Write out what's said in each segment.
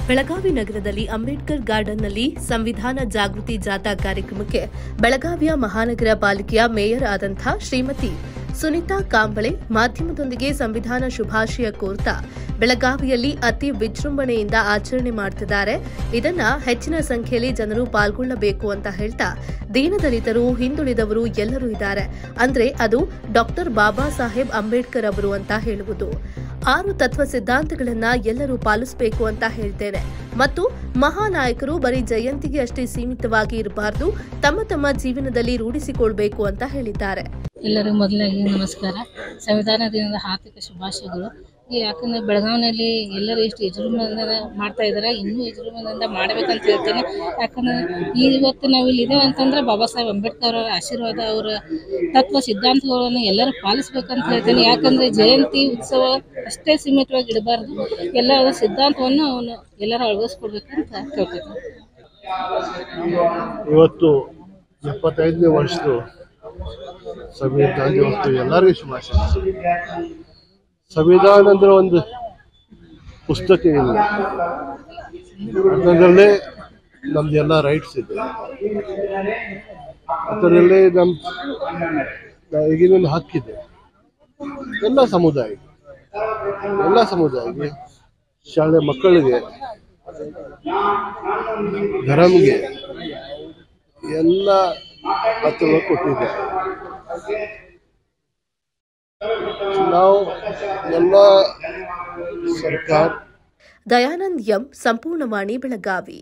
ಬೆಳಗಾವಿ ನಗರದಲ್ಲಿ ಅಂಬೇಡ್ಕರ್ ಗಾರ್ಡನ್ನಲ್ಲಿ ಸಂವಿಧಾನ ಜಾಗೃತಿ ಜಾಥಾ ಕಾರ್ಯಕ್ರಮಕ್ಕೆ ಬೆಳಗಾವಿಯ ಮಹಾನಗರ ಪಾಲಿಕೆಯ ಮೇಯರ್ ಆದಂಥ ಶ್ರೀಮತಿ ಸುನಿತಾ ಕಾಂಬಳೆ ಮಾಧ್ಯಮದೊಂದಿಗೆ ಸಂವಿಧಾನ ಶುಭಾಶಯ ಕೋರ್ತಾ ಬೆಳಗಾವಿಯಲ್ಲಿ ಅತಿ ವಿಜೃಂಭಣೆಯಿಂದ ಆಚರಣೆ ಮಾಡ್ತಿದ್ದಾರೆ ಇದನ್ನ ಹೆಚ್ಚಿನ ಸಂಖ್ಯೆಯಲ್ಲಿ ಜನರು ಪಾಲ್ಗೊಳ್ಳಬೇಕು ಅಂತ ಹೇಳ್ತಾ ದೀನದಲಿತರು ಹಿಂದುಳಿದವರು ಎಲ್ಲರೂ ಇದ್ದಾರೆ ಅಂದ್ರೆ ಅದು ಡಾಕ್ಟರ್ ಬಾಬಾ ಸಾಹೇಬ್ ಅಂಬೇಡ್ಕರ್ ಅವರು ಅಂತ ಹೇಳುವುದು ಆರು ತತ್ವ ಸಿದ್ಧಾಂತಗಳನ್ನ ಎಲ್ಲರೂ ಪಾಲಿಸಬೇಕು ಅಂತ ಹೇಳ್ತೇನೆ ಮತ್ತು ಮಹಾನಾಯಕರು ಬರೀ ಜಯಂತಿಗೆ ಅಷ್ಟೇ ಸೀಮಿತವಾಗಿ ಇರಬಾರದು ತಮ್ಮ ತಮ್ಮ ಜೀವನದಲ್ಲಿ ರೂಢಿಸಿಕೊಳ್ಬೇಕು ಅಂತ ಹೇಳಿದ್ದಾರೆ ಎಲ್ಲರಿಗೂ ಮೊದಲಾಗಿ ನಮಸ್ಕಾರ ಸಂವಿಧಾನ ದಿನದ ಹಾರ್ದಿಕ ಶುಭಾಶಯಗಳು ಈ ಯಾಕಂದ್ರೆ ಬೆಳಗಾವಿನಲ್ಲಿ ಎಲ್ಲರೂ ಇಷ್ಟು ವಿಜೃಂಭಣೆಯಿಂದ ಮಾಡ್ತಾ ಇದ್ದಾರೆ ಇನ್ನೂ ವಿಜೃಂಭಣೆಯಿಂದ ಮಾಡಬೇಕಂತ ಹೇಳ್ತೀನಿ ಯಾಕಂದ್ರೆ ಈ ಇವತ್ತು ನಾವು ಇಲ್ಲಿ ಇದ್ದೇವೆ ಅಂತಂದ್ರೆ ಬಾಬಾ ಸಾಹೇಬ್ ಅಂಬೇಡ್ಕರ್ ಅವರ ಆಶೀರ್ವಾದ ಅವರ ತತ್ವ ಸಿದ್ಧಾಂತಗಳನ್ನು ಎಲ್ಲರೂ ಪಾಲಿಸ್ಬೇಕಂತ ಹೇಳ್ತೀನಿ ಯಾಕಂದ್ರೆ ಜಯಂತಿ ಉತ್ಸವ ಅಷ್ಟೇ ಸೀಮಿತವಾಗಿ ಇಡಬಾರ್ದು ಎಲ್ಲ ಸಿದ್ಧಾಂತವನ್ನು ಅವನು ಎಲ್ಲರೂ ಅಳವಡಿಸ್ಕೊಡ್ಬೇಕಂತ ಕೇಳ್ಕೊತೀನಿ ಇವತ್ತು ಇಪ್ಪತ್ತೈದನೇ ವರ್ಷದ ಸಂವಿಧಾನ ದಿವಸ ಎಲ್ಲರಿಗೂ ಶುಭಾಶಯ ಸಂವಿಧಾನ ಅಂದ್ರೆ ಒಂದು ಪುಸ್ತಕ ಇಲ್ಲ ಅದರಲ್ಲೇ ನಮ್ದೆಲ್ಲ ರೈಟ್ಸ್ ಇದೆ ಅದರಲ್ಲೇ ನಮ್ಮ ಈಗಿನ ಹಕ್ಕಿದೆ ಎಲ್ಲ ಸಮುದಾಯಕ್ಕೆ ಎಲ್ಲ ಸಮುದಾಯಕ್ಕೆ ಶಾಲೆ ಮಕ್ಕಳಿಗೆ ಧರ್ಮ್ಗೆ ಎಲ್ಲ ಹಕ್ಕುಗಳು ಕೊಟ್ಟಿದ್ದಾರೆ ನಾವು ಎಲ್ಲ ಸರ್ಕಾರ ದಯಾನಂದ್ ಎಂ ಸಂಪೂರ್ಣವಾಣಿ ಬೆಳಗಾವಿ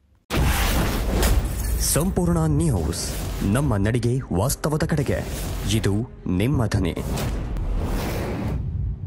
ಸಂಪೂರ್ಣ ನ್ಯೂಸ್ ನಮ್ಮ ನಡಿಗೆ ವಾಸ್ತವದ ಕಡೆಗೆ ಇದು ನಿಮ್ಮ ಧ್ವನಿ